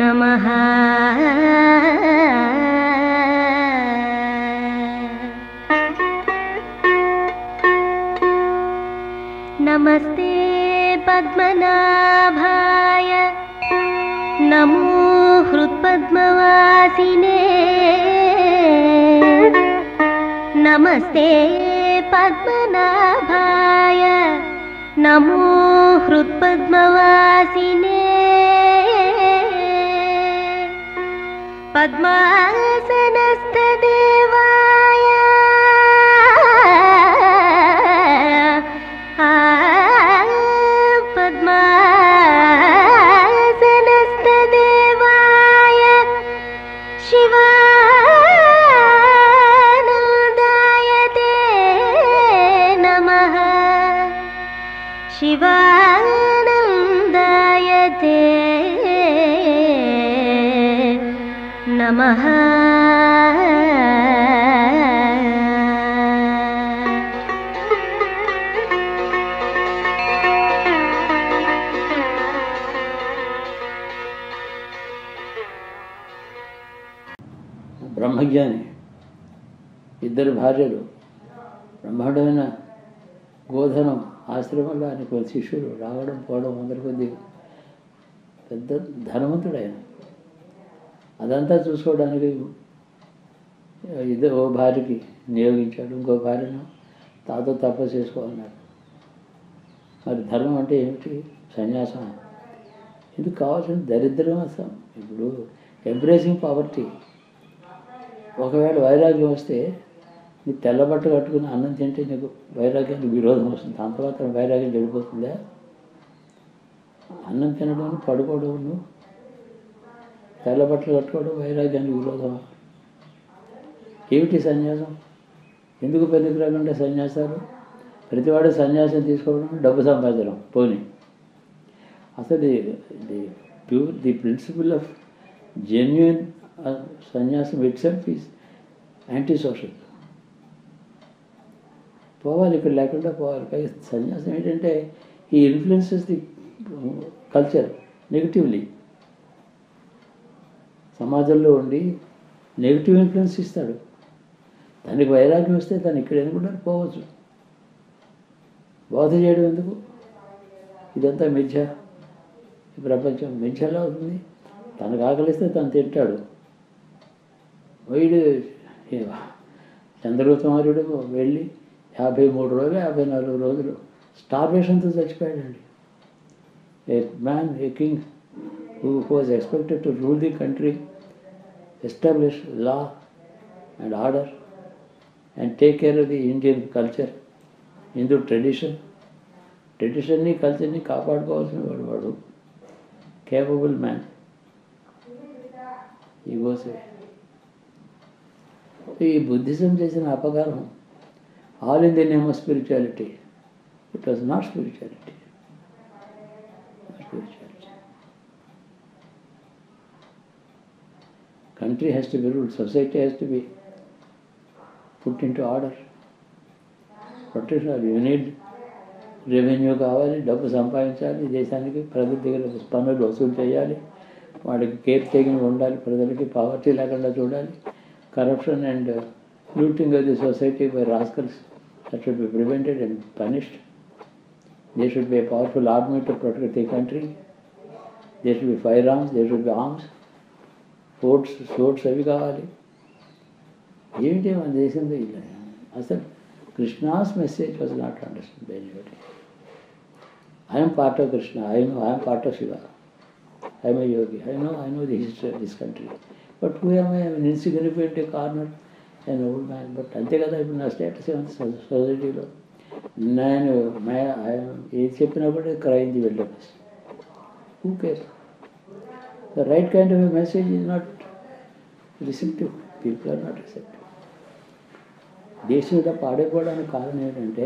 నమః నమస్తే పద్మనాభాయ నమో హృత్పద్మవాసినే నమస్తే పద్మనాభాయ నమో హృత్పద్మవాసినే పద్మాసనస్థదేవాయ ఆ, పద్మాసనస్థదేవాయ శివానందాయ తే నమః శివానందాయ తే నమః బ్రహ్మజ్ఞాని ఇద్దరు భార్యలు బ్రహ్మాండమైన గోధనం ఆశ్రమంలో ఆయనకు ఒక శిష్యుడు రావడం పోవడం అందరి కొద్ది పెద్ద ధనవంతుడు ఆయన అదంతా చూసుకోవడానికి ఇద్దరు ఓ భార్యకి నియోగించాడు ఇంకో భార్యను తాతో తపస్సు చేసుకోమన్నాడు మరి ధర్మం అంటే ఏమిటి సన్యాసం ఇది కావాల్సిన దరిద్రం అసలు ఇప్పుడు ఎంబ్రేసింగ్ పావర్టీ ఒకవేళ వైరాగ్యం వస్తే నీ తెల్ల బట్ట కట్టుకుని అన్నం తింటే నీకు వైరాగ్యానికి విరోధం వస్తుంది అంత మాత్రం వైరాగ్యం చెడిపోతుందా అన్నం తినడం పడుకోవడం తెల్ల బట్టలు కట్టుకోవడం వైరాగ్యానికి విరోధమా ఏమిటి సన్యాసం ఎందుకు పనికి రాకుండా సన్యాసాలు ప్రతివాడు సన్యాసం తీసుకోవడం డబ్బు సంపాదించడం పోనీ అసలు the the pure the principle of genuine సన్యాసం itself is anti social పోవాలి ఇక్కడ లేకుండా పోవాలి పైగా సన్యాసం ఏంటంటే ఈ ఇన్ఫ్లుయెన్సెస్ ది కల్చర్ నెగిటివ్లీ సమాజంలో ఉండి నెగిటివ్ ఇన్ఫ్లుయెన్స్ ఇస్తాడు దానికి వైరాగ్యం వస్తే తను ఇక్కడ ఎన్నుకుంటారు పోవచ్చు బోధ చేయడం ఎందుకు ఇదంతా మిథ్య ఈ ప్రపంచం మిథ్యలా అవుతుంది తనకు ఆకలిస్తే తను తింటాడు వీడు చంద్రగుప్తమార్యుడు వెళ్ళి యాభై మూడు రోజులు యాభై నాలుగు రోజులు స్టార్వేషన్తో చచ్చిపోయాడండి a man a king who was expected to rule the country establish law and order and take care of the Indian culture Hindu tradition ట్రెడిషన్ని కల్చర్ని కాపాడుకోవాల్సిన వాడు వాడు కేపబుల్ మ్యాన్ ఈ గోసే ఈ బుద్ధిజం చేసిన అపకారం all in the name of spirituality it was not spirituality spirituality country has to be rule society has to be put into order protection you need revenue కావాలి డబ్బు సంపాదించాలి దేశానికి ప్రజల దగ్గర పన్నులు వసూలు చేయాలి వాడికి కేర్ టేకింగ్ ఉండాలి ప్రజలకి పావర్టీ లేకుండా చూడాలి corruption and looting of the society by rascals that should be prevented and punished they should be powerful army to protect the country they should be firearms they should be arms forts sorts అవి కావాలి ఏమిటి మన దేశంలో ఇలా అసలు Krishna's message was not understand by anybody I'm part of Krishna I know I'm part of Shiva I'm a yogi. I know, I know the history of this country. But who am I? I'm an insignificant corner, an old man. But అంతే కదా ఇప్పుడు నా status ఏమంది సొసైటీలో నేను మే ఏది చెప్పినప్పుడు క్రైంది వెళ్ళడం who care the right kind of message is not receptive people are not receptive దేశంలో పాడైపోవడానికి కారణం ఏంటంటే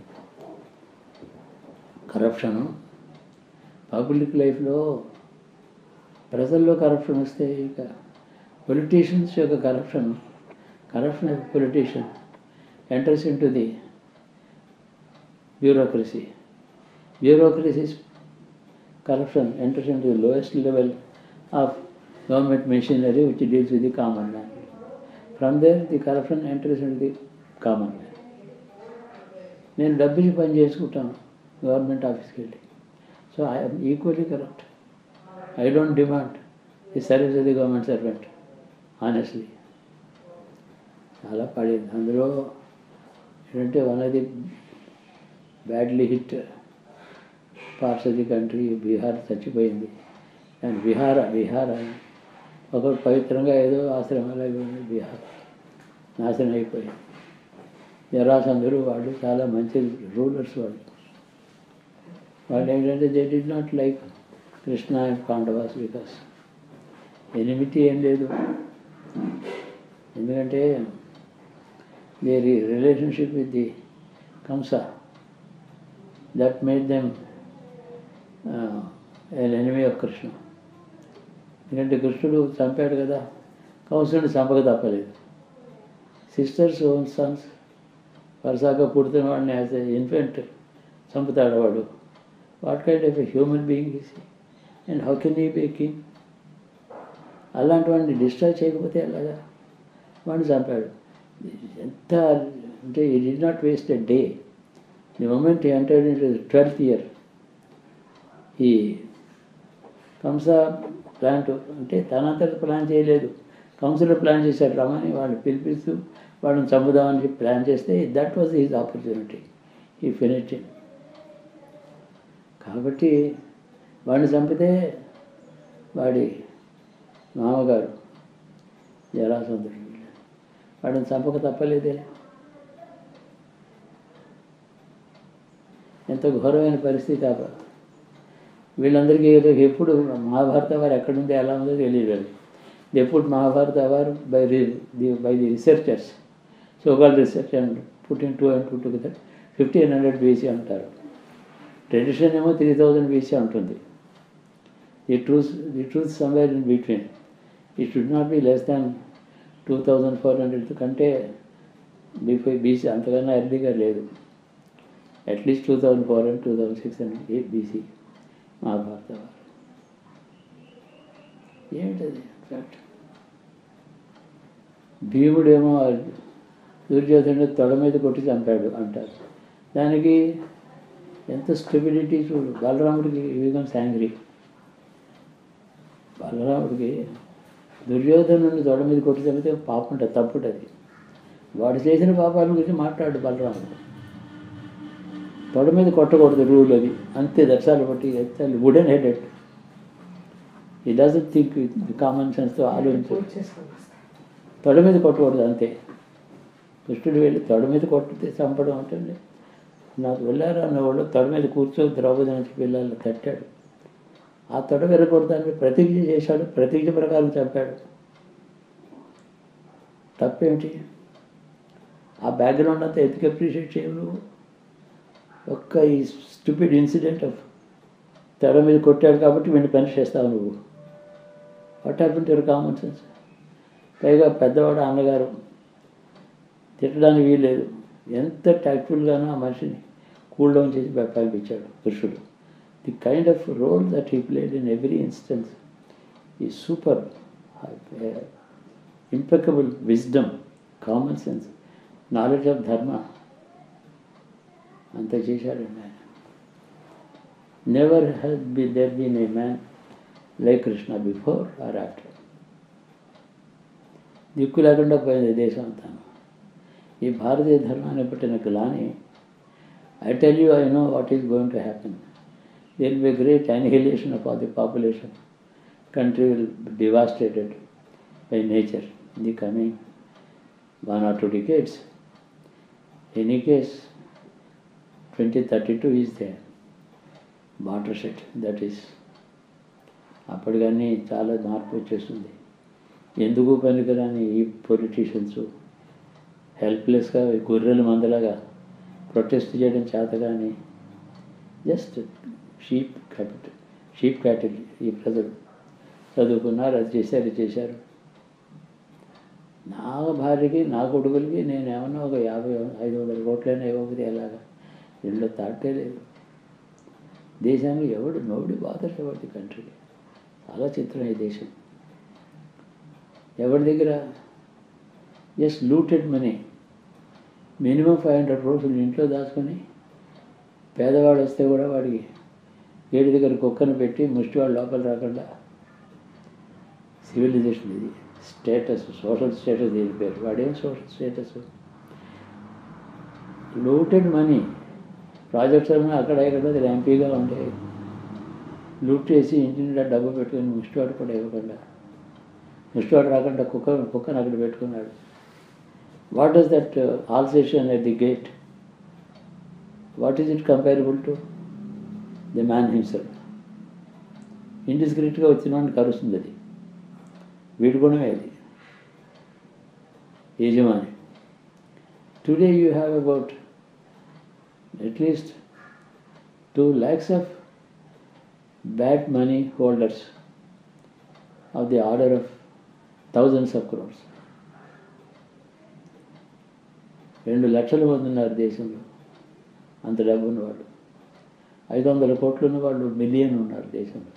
కరప్షను పబ్లిక్ లైఫ్లో ప్రజల్లో కరప్షన్ వస్తే ఇక పొలిటీషియన్స్ యొక్క corruption corruption of politician enters into the bureaucracy bureaucracies corruption enters into the lowest level of government machinery which deals with the common man. From there, the corruption enters into the common man. నేను డబ్బుకి పని చేసుకుంటాను government ఆఫీస్కి వెళ్ళి so I'm equally corrupt I don't demand the service of the government servant honestly చాలా పడింది అందులో ఏంటంటే one of the badly hit parts of the country Bihar చచ్చిపోయింది అండ్ విహార విహార ఒకరు పవిత్రంగా ఏదో ఆశ్రమాలు అవి ఉన్నాయి బీహార్ నాశనం అయిపోయింది జరాసందరు వాళ్ళు చాలా మంచి రూలర్స్ వాళ్ళు వాళ్ళు ఏంటంటే they did not like Krishna and Pandavas because enmity ఏం లేదు ఎందుకంటే their relationship with the Kamsa that made them an enemy of Krishna ఎందుకంటే కృష్ణుడు చంపాడు కదా కంసుడిని చంపక తప్పలేదు సిస్టర్స్ ఓన్ సన్స్ వరుసగా పుడుతున్న వాడిని యాజ్ ఇన్ఫెంట్ చంపుతాడు వాడు what kind of a human being is and how can he be king అలాంటి వాడిని డిస్ట్రాయ్ చేయకపోతే ఎలాగా వాడిని చంపాడు ఎంత అంటే he did not waste a day the moment entered in twelfth year he Kamsa plant అంటే తనంతట ప్లాన్ చేయలేదు కంసులు ప్లాన్ చేశాడు రమని వాడిని పిలిపిస్తూ వాడిని చంపుదామని చెప్పి ప్లాన్ చేస్తే that was his opportunity he finish కాబట్టి వాడిని చంపితే వాడి మామగారు జరాసంధుడు వాడిని చంపక తప్పలేదే ఎంత ఘోరమైన పరిస్థితి ఆ వీళ్ళందరికీ ఏదో ఎప్పుడు మహాభారత వారు ఎక్కడుంది ఎలా ఉందో తెలియదు ఎప్పుడు మహాభారత వారు by the by the researchers so call research and put in two and two together fifteen hundred BC అంటారు ట్రెడిషన్ ఏమో త్రీ థౌజండ్ బీసీ ఉంటుంది the truth the truth somewhere in between it should not be less than two thousand four hundred కంటే before BC అంతకన్నా ఎర్లీగా లేదు at least two thousand four hundred two thousand six hundred eight BC Mahabharata వారు ఏమిటది fact భీముడేమో దుర్యోధనుడు తొడ మీద కొట్టి చంపాడు అంటారు దానికి ఎంత స్టెబిలిటీ చూడు బలరాముడికి విగం శాంగ్రీ బలరాముడికి దుర్యోధనుడిని తొడ మీద కొట్టి చంపితే పాపం ఉంటుంది తప్పుంటుంది వాడు చేసిన పాపాల గురించి మాట్లాడు బలరాముడు తొడ మీద కొట్టకూడదు రూల్ అది అంతే దర్శాలు బట్టి ఎత్తాలి wooden headed he doesn't think common సెన్స్తో ఆలోచించు తొడ మీద కొట్టకూడదు అంతే కృష్ణుడు వెళ్ళి తొడ మీద కొట్టితే చంపడం అంటే నాకు వెళ్ళారు అన్న వాళ్ళు తొడ మీద కూర్చో ద్రౌపది నుంచి పిల్లలు తట్టాడు ఆ తొడ విరగొడతానికి ప్రతిజ్ఞ చేశాడు ప్రతిజ్ఞ ప్రకారం చంపాడు తప్పేమిటి ఆ బ్యాక్గ్రౌండ్ అంతా ఎందుకు అప్రిషియేట్ చేయవు నువ్వు ఒక్క ఈ స్టూపిడ్ ఇన్సిడెంట్ ఆఫ్ తెర మీద కొట్టాడు కాబట్టి వీడిని పనిష్ చేస్తావు నువ్వు what happen to common sense పైగా పెద్దవాడు అన్నగారు తిట్టడానికి వీల్లేదు ఎంత ట్యాక్ట్ఫుల్గానో ఆ మనిషిని కూల్ డౌన్ చేసి పంపించాడు పురుషుడు the kind of role that he played in every instance he super impeccable wisdom common sense knowledge of dharma అంత చేశాడండి ఆయన never has be there been a man like Krishna before or after దిక్కు లేకుండా పోయింది దేశం అంతా ఈ భారతీయ ధర్మాన్ని పుట్టిన గ్లాని I tell you I know what is going to happen there be great annihilation of all the population country will devastated by nature in the coming one or two decades any case twenty thirty two is they water set that is అప్పుడు కానీ చాలా మార్పు వచ్చేస్తుంది ఎందుకు పనికిరాని ఈ politicians హెల్ప్లెస్గా గొర్రెల మందలాగా protest చేయడం చేత కానీ just sheep capital sheep cattle ఈ ప్రజలు చదువుకున్నారు అది చేశారు ఇది చేశారు నా భార్యకి నా కొడుకులకి నేను ఏమన్నా ఒక యాభై ఐదు వందల కోట్లైనా ఇవ్వకపోతే ఎలాగా ఇంట్లో తాటే లేదు దేశానికి ఎవడు నోడి బాధర్ ఎవరి కంట్రీ చాలా చిత్రం ఈ దేశం ఎవరి దగ్గర just looted money minimum five hundred రోజులు ఇంట్లో దాచుకొని పేదవాడు వస్తే కూడా వాడికి గేటు దగ్గర కుక్కను పెట్టి ముష్టివాడు లోపల రాకుండా సివిలైజేషన్ ఇది స్టేటస్ సోషల్ స్టేటస్ దీని పేరు వాడేం social status looted money projects అన్నీ అక్కడ ఇక్కడ అది ఎంపీగా ఉంటాయి లూట్ చేసి ఇంటి నిండా డబ్బు పెట్టుకుని ముష్టివాడు కూడా ఇవ్వకుండా ముష్టివాడు రాకుండా కుక్క కుక్కను అక్కడ పెట్టుకున్నాడు what is that Alsatian at the gate what is it comparable to the man himself ఇండిస్క్రిట్గా వచ్చిన వాడిని కరుస్తుంది అది వీడి గుణమే అది యజమాని today you have about at least two lakhs of bad money holders of the order of thousands of crores రెండు లక్షల మంది ఉన్నారు దేశంలో అంత డబ్బు ఉన్నవాళ్ళు ఐదు వందల కోట్లు ఉన్నవాళ్ళు మిలియన్ ఉన్నారు దేశంలో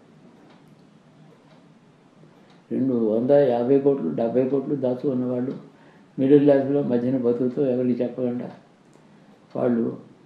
రెండు వంద యాభై కోట్లు డెబ్బై కోట్లు దాచు ఉన్నవాళ్ళు మిడిల్ క్లాస్లో మధ్యన బతుకుతూ ఎవరికి చెప్పకుండా వాళ్ళు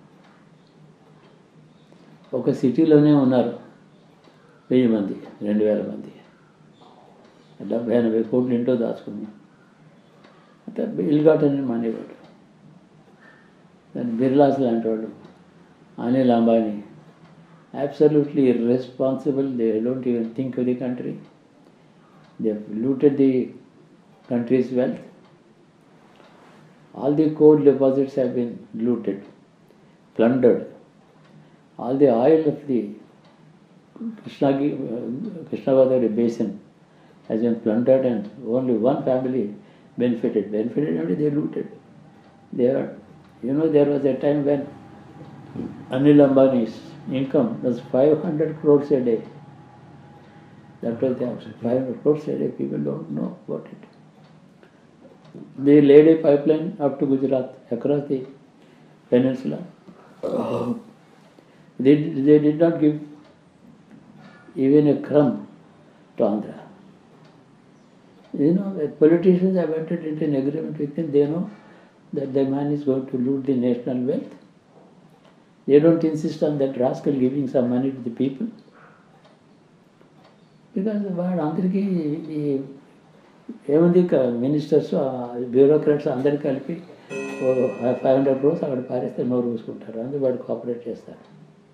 ఒక సిటీలోనే ఉన్నారు వెయ్యి మంది రెండు వేల మంది డెబ్బై ఎనభై కోట్లు ఇంట్లో దాచుకుని అంటే ఇల్గాటని మానేవాడు దాని బిర్లాస్ లాంటి వాళ్ళు Anil Ambani absolutely irresponsible they don't even think of the country they looted the country's wealth all the coal deposits have been looted, plundered. All the oil of the Krishna, Krishna Godavari basin has been plundered and only one family benefited. Benefited only they looted. They are, you know, there was a time when Anil Ambani's income was 500 crores a day. That was the answer. 500 crores a day. People don't know about it. They laid a pipeline up to Gujarat across the peninsula. they, they did not give even a crumb to Andhra. You know, the politicians have entered into an agreement with them. They know that the man is going to loot the national wealth. They don't insist on that rascal giving some money to the people. Because వాడు అందరికీ ఈ ఏముంది ministers bureaucrats అందరు కలిపి five hundred crores అక్కడ పారేస్తే నోరు చూసుకుంటారు అందుకు వాడు కోఆపరేట్ చేస్తారు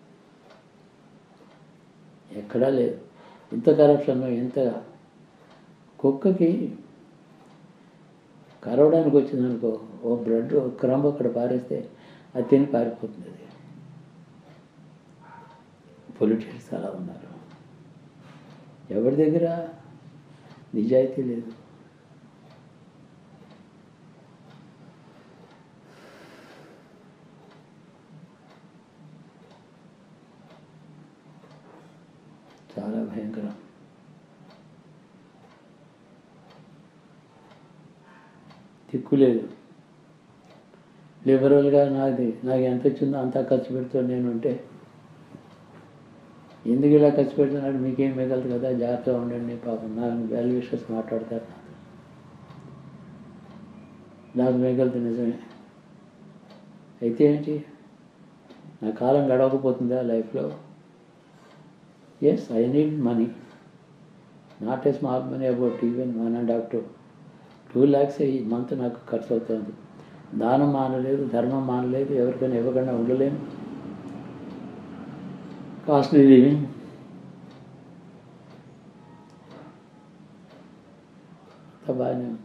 ఎక్కడా లేదు ఇంత కరప్షన్ ఇంత కుక్కకి కరవడానికి వచ్చిందనుకో ఓ బ్రెడ్ ఒక క్రమ్ అక్కడ పారేస్తే అది తిని పారిపోతుంది అది పొలిటిషియన్స్ అలా ఉన్నారు ఎవరి దగ్గర నిజాయితీ లేదు చాలా భయంకరం దిక్కు లేదు లిబరల్గా నాది నాకు ఎంత వచ్చిందో అంతా ఖర్చు పెడుతూ నేను ఉంటే ఎందుకు ఇలా ఖర్చు పెడుతున్నాడు మీకేం మిగలదు కదా జాగ్రత్తగా ఉండండి పాపం నాకు వెల్ విషెస్ మాట్లాడతారు నాకు మిగలదు నిజమే అయితే ఏంటి నా కాలం గడవకపోతుందా లైఫ్లో yes I need money not a small money about even one and half two two lakhs a month నాకు ఖర్చు అవుతుంది దానం మానలేదు ధర్మం మానలేదు ఎవరికైనా ఇవ్వకుండా ఉండలేను కాస్ట్లీ లివింగ్ బాగానే ఉంది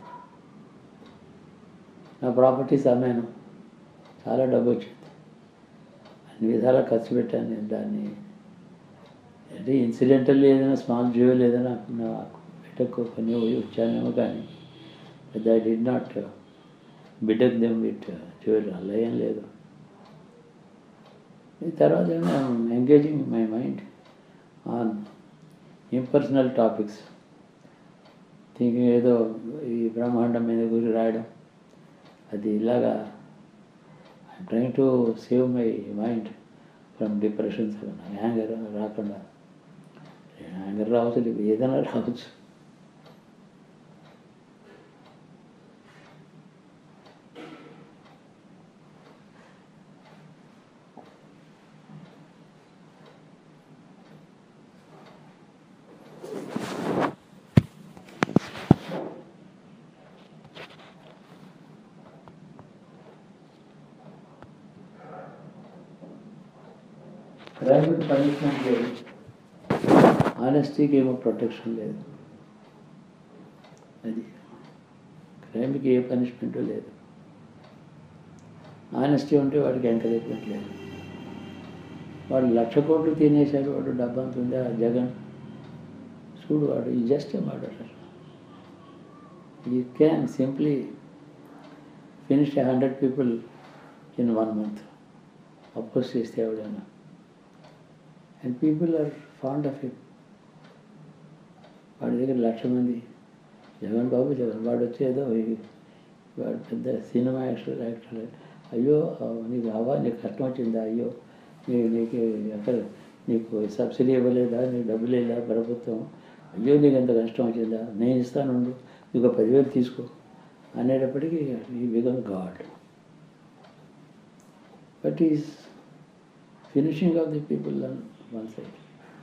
నా ప్రాపర్టీస్ అమ్మాను చాలా డబ్బు వచ్చింది అన్ని విధాలా ఖర్చు పెట్టాను నేను దాన్ని అంటే ఇన్సిడెంటల్ ఏదైనా స్మాల్ జ్యువెల్ ఏదైనా నాకు బిడ్డకు కొన్ని వచ్చానేమో కానీ ఐ డి నాట్ బిడ్డకు దెమ్ విత్ జ్యువెల్ అలా ఏం లేదు ఈ తర్వాత engaging my mind on impersonal topics thinking ఏదో ఈ బ్రహ్మాండం మీద గురి రాయడం అది ఇలాగా I'm trying to save my mind from depressions anger రాకుండా యాంగర్ రావచ్చు ఏదైనా రావచ్చు క్రైమ్కి పనిష్మెంట్ లేదు ఆనెస్టీకి ఏమో ప్రొటెక్షన్ లేదు అది క్రైమ్కి ఏ పనిష్మెంట్ లేదు ఆనెస్టీ ఉంటే వాడికి ఎంకరేజ్మెంట్ లేదు వాడు లక్ష కోట్లు తినేశాడు వాడు డబ్బంత ఉంది ఆ జగన్ చూడు వాడు ఈ just a murderer you can simply finish hundred people in one month oppose చేస్తే ఎవడైనా and people are fond of him వాడి దగ్గర లక్ష మంది జగన్ బాబు జగన్ వాడు వచ్చేదో ఈ- వాడు పెద్ద సినిమా యాక్టర్ యాక్టర్ అయ్యో ఆ, నీకు అవా నీకు కష్టం వచ్చిందా అయ్యో నీ నీకు ఎక్కడ నీకు సబ్సిడీ ఇవ్వలేదా నీకు డబ్బులు లేదా ప్రభుత్వం అయ్యో నీకు ఎంత కష్టం వచ్చిందా నేను ఇస్తాను నీకు ఒక పదివేలు తీసుకో అనేటప్పటికీ he become god but is finishing of the people on one side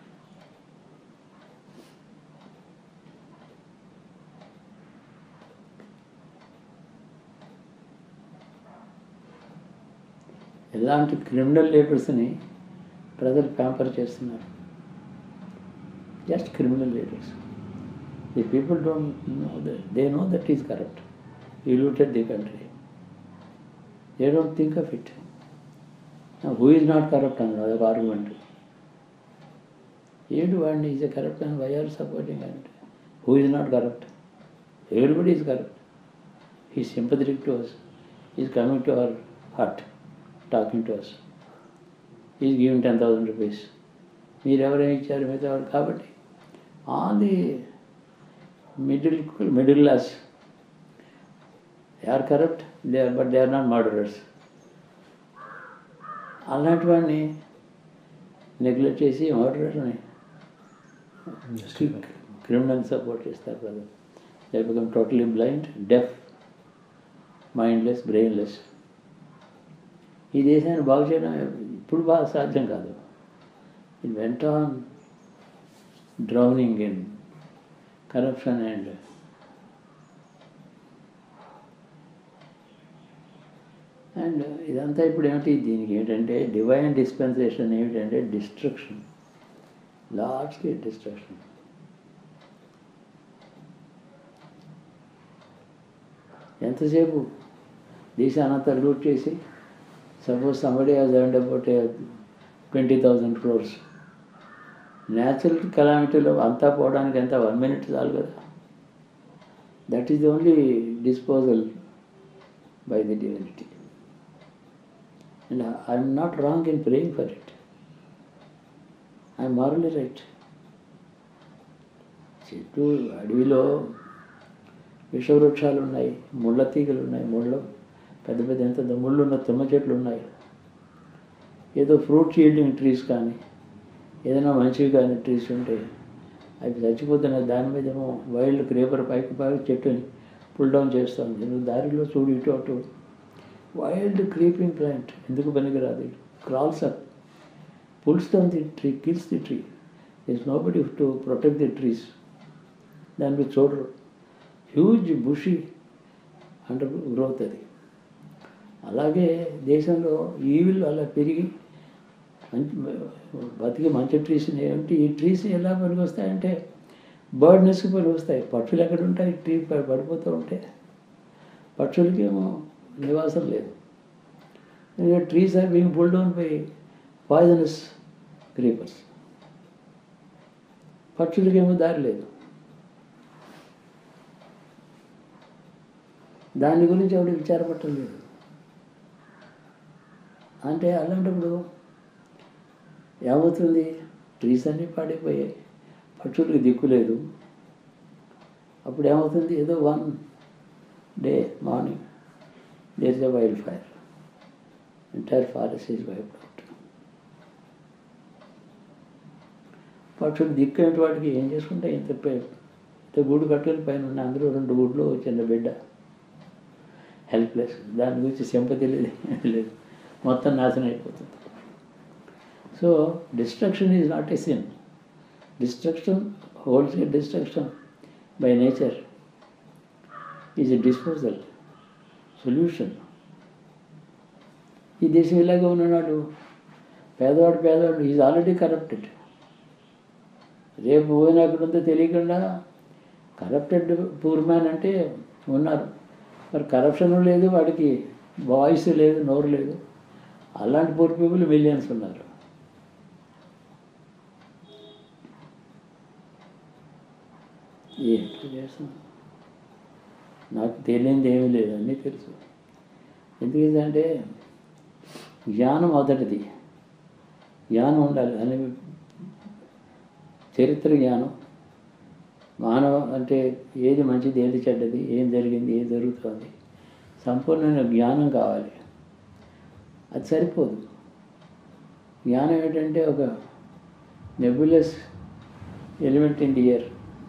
ఎలాంటి క్రిమినల్ లీడర్స్ని ప్రజలు ప్యాంపర్ చేస్తున్నారు just criminal leaders the people don't know that they know that is corrupt he looted the country they don't think of it who is not corrupt అన్నారు అదొక argument ఏంటి వాడిని is a corrupt అని why are supporting అంటే who is not corrupt everybody is corrupt he sympathetic to us is coming to our heart talking to us is giving ten thousand rupees మీరు ఎవరైనా ఇచ్చారు మిగతా వాళ్ళు కాబట్టి on the middle middle class they are corrupt they are but they are not murderers అలాంటి వాడిని neglect చేసి మర్డరర్ని క్రిమినల్ సపోర్ట్ చేస్తారు ప్రజలు they become totally blind deaf mindless brainless ఈ దేశాన్ని బాగు చేయడం ఇప్పుడు బాగా సాధ్యం కాదు it went on drowning in corruption and and ఇదంతా ఇప్పుడు ఏమిటి దీనికి ఏంటంటే డివైన్ డిస్పెన్సేషన్ ఏమిటంటే డిస్ట్రక్షన్ లార్జ్ స్కేల్ డిస్ట్రక్షన్ ఎంతసేపు దేశానంతా లూట్ చేసి suppose somebody has earned about twenty thousand crores natural కెలామిటీలో అంతా పోవడానికి ఎంత వన్ మినిట్ చాలు కదా that is the only disposal by the divinity and I'm not wrong in praying for it I'm morally right చెట్టు అడవిలో విషవృక్షాలు ఉన్నాయి ముళ్ళ తీగలు ఉన్నాయి ముళ్ళ పెద్ద పెద్ద ఎంత ముళ్ళు ఉన్న తుమ్మ చెట్లు ఉన్నాయి ఏదో ఫ్రూట్ యీల్డింగ్ ట్రీస్ కానీ ఏదైనా మంచివి కానీ ట్రీస్ ఉంటే అవి చచ్చిపోతున్నాయి దాని మీద ఏమో వైల్డ్ క్రేపర్ పైకి పైకి చెట్టుని పుల్ డౌన్ చేస్తుంది నువ్వు దారిలో చూడు ఇటు అటు వైల్డ్ క్రీపింగ్ ప్లాంట్ ఎందుకు పనికిరాదు crawls up pulls down the tree kills the tree is nobody to protect the trees దాని మీద చూడరు హ్యూజ్ బుషి అండర్ గ్రోత్ అది అలాగే దేశంలో ఈవిల్ అలా పెరిగి మంచి బతికి మంచి ట్రీస్ ఏమిటి ఈ ట్రీస్ ఎలా పనికి వస్తాయంటే బర్డ్ నెస్కి పనికి వస్తాయి పక్షులు ఎక్కడ ఉంటాయి ట్రీ ప- పడిపోతూ ఉంటే పక్షులకి ఏమో నివాసం లేదు trees are being pull down by poisonous creepers పక్షులకేమో దారి లేదు దాని గురించి ఎవడు విచారపట్టం లేదు అంటే అలాంటప్పుడు ఏమవుతుంది ట్రీస్ అన్నీ పాడైపోయాయి పక్షులకు దిక్కు లేదు అప్పుడు ఏమవుతుంది ఏదో one day morning there is a wild fire entire forest is wiped out పక్షులు దిక్కు ఏంటి వాటికి ఏం చేసుకుంటే ఇంత పే- ఇంత గూడు కట్టుకుని పైన ఉన్న అందులో రెండు గుడ్లు ఓ చిన్న బిడ్డ హెల్ప్లెస్ దాని గురించి సింపతి లేదు ఏం లేదు మొత్తం నాశనం అయిపోతుంది so destruction is not a sin destruction wholesale destruction by nature is a disposal solution ఈ దేశం ఇలాగే ఉన్నాడు పేదవాడు పేదవాడు ఈజ్ ఆల్రెడీ కరప్టెడ్ రేపు పోయిన ఎక్కడ ఉందో తెలియకుండా కరప్టెడ్ పూర్ మ్యాన్ అంటే ఉన్నారు మరి కరప్షన్ లేదు వాడికి వాయిస్ లేదు నోరు లేదు అలాంటి పూర్ పీపుల్ మిలియన్స్ ఉన్నారు ఏంటి చేస్తాం నాకు తెలియంది ఏమీ లేదు అన్నీ తెలుసు ఎందుకంటే జ్ఞానం మొదటిది జ్ఞానం ఉండాలి అని చరిత్ర జ్ఞానం మానవ అంటే ఏది మంచిది ఏది చెడ్డది ఏం జరిగింది ఏం జరుగుతుంది సంపూర్ణమైన జ్ఞానం కావాలి అది సరిపోదు జ్ఞానం ఏంటంటే ఒక nebulous element in the year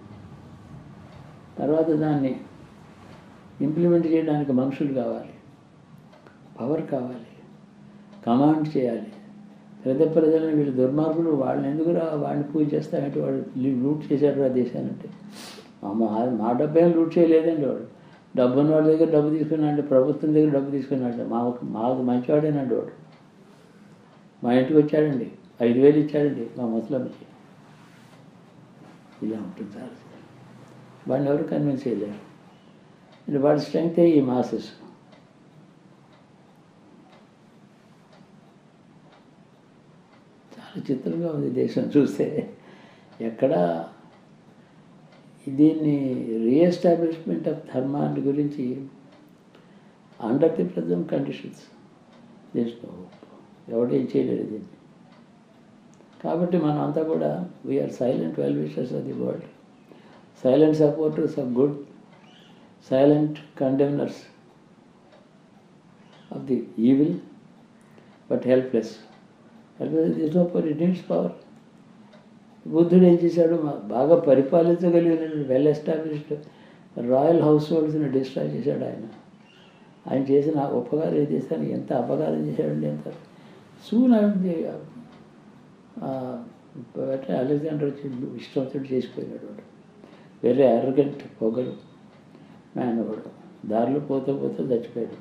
తర్వాత దాన్ని ఇంప్లిమెంట్ చేయడానికి మనుషులు కావాలి పవర్ కావాలి కమాండ్ చేయాలి పెద్ద ప్రజలను వీళ్ళు దుర్మార్గులు వాళ్ళని ఎందుకు రా వాళ్ళని పూజ చేస్తామంటే వాడు లూట్ చేశాడు ఆ దేశానంటే మా మా డబ్బు ఏం లూట్ చేయలేదండి వాడు డబ్బు ఉన్న వాళ్ళ దగ్గర డబ్బు తీసుకున్నాడు ప్రభుత్వం దగ్గర డబ్బు తీసుకున్నాడు మా మాకు మంచివాడేనండి వాడు మా ఇంటికి వచ్చాడండి ఐదు వేలు ఇచ్చాడండి మా ముసలంకి ఇలా ఉంటుంది సార్ వాడిని ఎవరు కన్విన్స్ చేయలేరు ఇది వాడి స్ట్రెంగ్తే ఈ మాసెస్ చాలా చిత్రంగా ఉంది దేశం చూస్తే ఎక్కడ దీన్ని రీఎస్టాబ్లిష్మెంట్ ఆఫ్ ధర్మాన్ని గురించి అండర్ ది ప్రజెంట్ కండిషన్స్ దేశంలో ఎవడేం చేయలేడు దీన్ని కాబట్టి మనం అంతా కూడా we are silent well wishers of the world silent supporters of good silent condemners of the evil but helpless helpless is no power it needs power బుద్ధుడు ఏం చేశాడు మా- బాగా పరిపాలించగలిగిన వెల్ ఎస్టాబ్లిష్డ్ రాయల్ హౌస్ హోల్డ్స్ని డిస్ట్రాయ్ చేశాడు ఆయన ఆయన చేసిన ఉపకారం ఏ దేశానికి ఎంత అపకారం చేశాడండి ఎంత సూన్ అలెగ్జాండర్ వచ్చి ఇష్టం వచ్చినట్టు చేసిపోయినాడు వాడు వేరే అరగంట్ పొగరు ఆయన వాడు దారిలో పోతే పోతే చచ్చిపోయాడు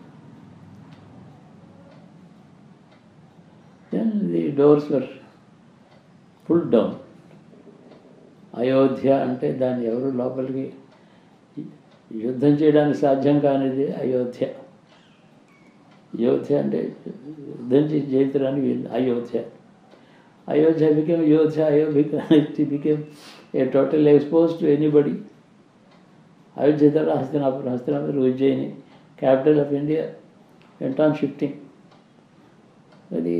then the doors were full down Ayodhya అంటే దాన్ని ఎవరు లోపలికి యుద్ధం చేయడానికి సాధ్యం కానిది అయోధ్య అయోధ్య అంటే యుద్ధం చేసి జయించడానికి వీలు Ayodhya Ayodhya became Ayodhya Ayodhya became a total expose to anybody Ayodhya తర్వాత Hastinapuram Hastinapuram Ujjaini capital of India went on shifting అది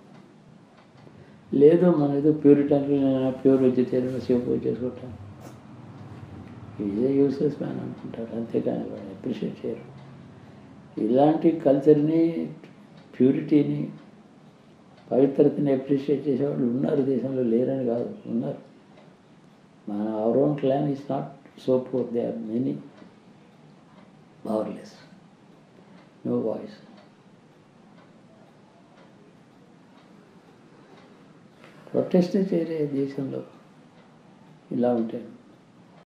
లేదు మన ఏదో ప్యూరిటన్ ప్యూర్ వెజిటేరియన్ శివ పూజ చేసుకుంటాం ఇదే యూస్లెస్ మ్యాన్ అనుకుంటారు అంతేకాని వాళ్ళు అప్రిషియేట్ చేయరు ఇలాంటి కల్చర్ని ప్యూరిటీని పవిత్రతని అప్రిషియేట్ చేసేవాళ్ళు ఉన్నారు దేశంలో లేరని కాదు ఉన్నారు మన our own clan is not so poor they are many powerless no voice protest చేయలే దేశంలో ఇలా ఉంటాయి